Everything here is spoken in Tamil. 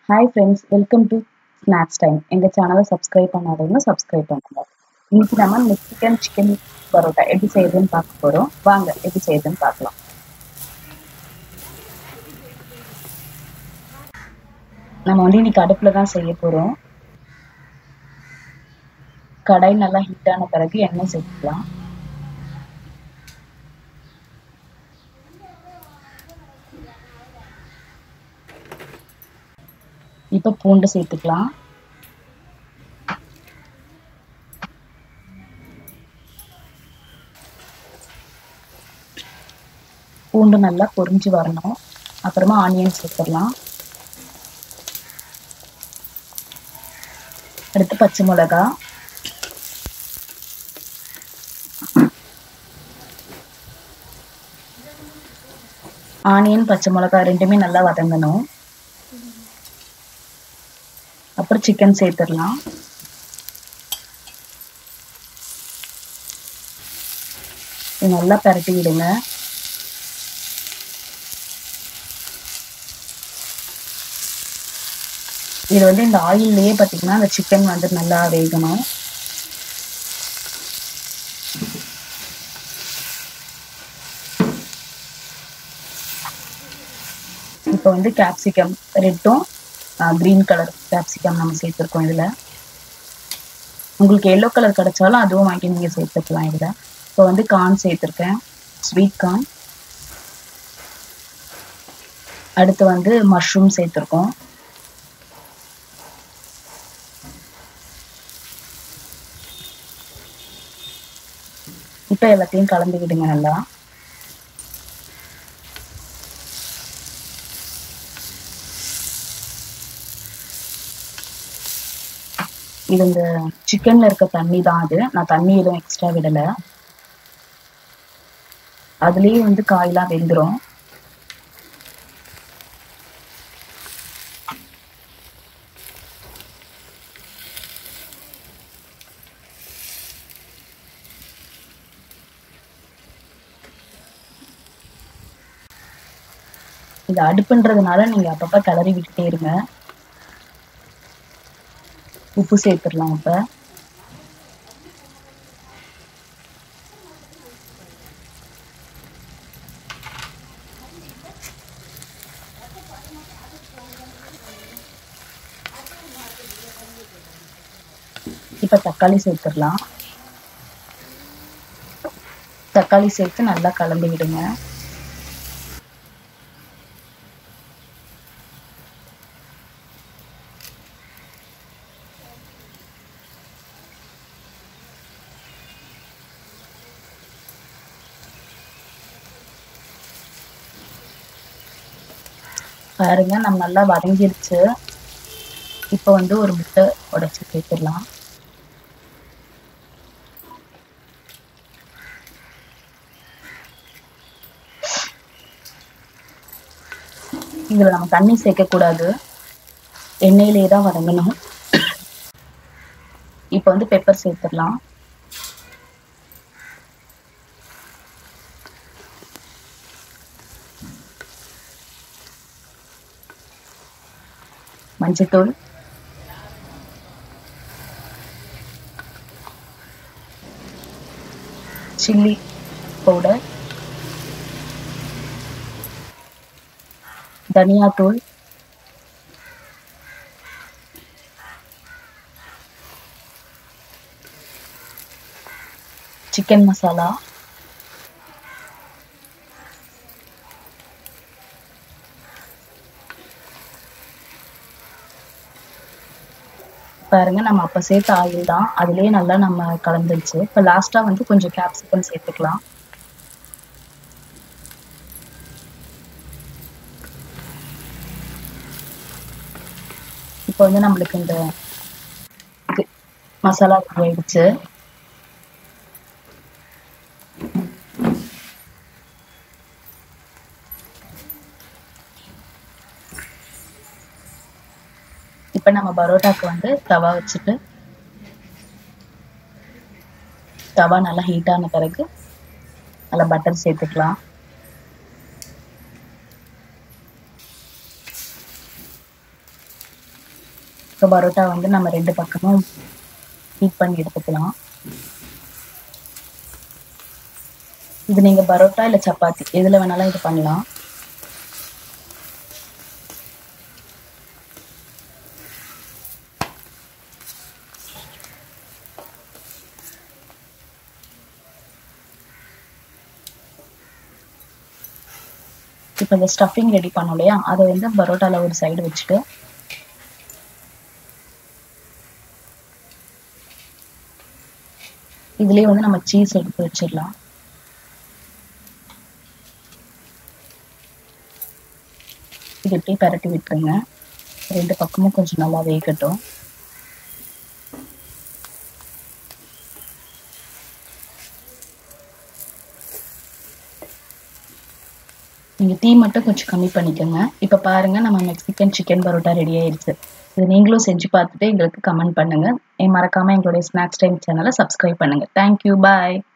hi friends welcome to snacks time எங்கள் சேனலை சப்ஸ்கிரைப் பண்ணாதவங்க சப்ஸ்கிரைப் பண்ணுங்க இன்னைக்கு நம்ம மெக்சிகன் சிக்கன் பரோட்டா எப்படி செய்யுதுன்னு பார்க்க போகிறோம் வாங்க எப்படி செய்யுதுன்னு பார்க்கலாம் நம்ம வந்து இன்னைக்கு அடுப்பில் தான் செய்ய போகிறோம் கடாய் நல்லா ஹீட் ஆன பிறகு எண்ணெய் சேர்த்துக்கலாம் இப்போ பூண்டு சேர்த்துக்கலாம் பூண்டு நல்லா பொரிஞ்சு வரணும் அப்புறமா ஆனியன் சேர்த்துடலாம் அடுத்து பச்சை மிளகா ஆனியன் பச்சை மிளகா ரெண்டுமே நல்லா வதங்கணும் அப்புறம் சிக்கன் சேர்த்துடலாம் நல்லா பரட்டி விடுங்க இது வந்து இந்த ஆயில்லையே பார்த்தீங்கன்னா அந்த சிக்கன் வந்து நல்லா வேகணும் இப்போ வந்து கேப்சிகம் ரெட்டும் க்ரீன் கலர் கேப்சிகம் நம்ம சேர்த்துருக்கோம் இதில் உங்களுக்கு எல்லோ கலர் கிடைச்சாலும் அதுவும் வாங்கி நீங்கள் சேர்த்துக்கலாம் இதில் இப்போ வந்து கார்ன் சேர்த்துருக்கேன் ஸ்வீட் கார்ன் அடுத்து வந்து மஷ்ரூம் சேர்த்துருக்கோம் இப்போ எல்லாத்தையும் கலந்து விடுங்க நல்லா இது இந்த சிக்கன்ல இருக்க தண்ணி தான் அது நான் தண்ணி எதுவும் எக்ஸ்ட்ரா விடல அதுலயே வந்து காயெல்லாம் வெந்துடும் இது அடுப்புன்றதுனால நீங்க அப்பப்ப கிளறி விட்டுட்டே இருங்க உப்பு சேர்த்துடலாம் இப்போ இப்போ தக்காளி சேர்த்துடலாம் தக்காளி சேர்த்து நல்லா கலந்து விடுங்க பாருங்க நம்ம நல்லா வதங்கிருச்சு இப்போ வந்து ஒரு முட்டை உடைச்சி சேர்த்துடலாம் இதுல நம்ம தண்ணி சேர்க்கக்கூடாது எண்ணெயிலே தான் வதங்கணும் இப்போ வந்து பெப்பர் சேர்த்துடலாம் மஞ்சத்தூள் சில்லி பவுடர் தனியாத்தூள் சிக்கன் மசாலா பாருங்க நம்ம அப்ப சேர்த்த ஆயில் தான் அதுலயே நல்லா நம்ம கலந்துருச்சு இப்ப லாஸ்டா வந்து கொஞ்சம் கேப்சிகம் சேர்த்துக்கலாம் இப்போ வந்து நம்மளுக்கு இந்த மசாலா ஆயிடுச்சு இப்போ நம்ம பரோட்டாக்கு வந்து தவா வச்சுட்டு தவா நல்லா ஹீட் ஆன பிறகு நல்லா பட்டர் சேர்த்துக்கலாம் ஸோ பரோட்டா வந்து நம்ம ரெண்டு பக்கமும் ஹீட் பண்ணி எடுத்துக்கலாம் இது நீங்க பரோட்டா இல்ல சப்பாத்தி எதுல வேணாலும் இது பண்ணலாம் இப்போ இந்த ஸ்டஃபிங் ரெடி பண்ணோம் இல்லையா அதை வந்து பரோட்டால ஒரு சைடு வச்சுட்டு இதுலயே வந்து நம்ம சீஸ் எடுத்து வச்சிடலாம் இது இப்படியே பரட்டி விட்டுருங்க ரெண்டு பக்கமும் கொஞ்சம் நல்லா வேகட்டும் நீங்க தீ மட்டும் கொஞ்சம் கம்மி பண்ணிக்கோங்க இப்ப பாருங்க நம்ம மெக்சிகன் சிக்கன் பரோட்டா ரெடி ஆயிருச்சு இது நீங்களும் செஞ்சு பார்த்துட்டு எங்களுக்கு கமெண்ட் பண்ணுங்க மறக்காம எங்களுடைய ஸ்நாக்ஸ் டைம் சேனலை சப்ஸ்கிரைப் பண்ணுங்க தேங்க்யூ பாய்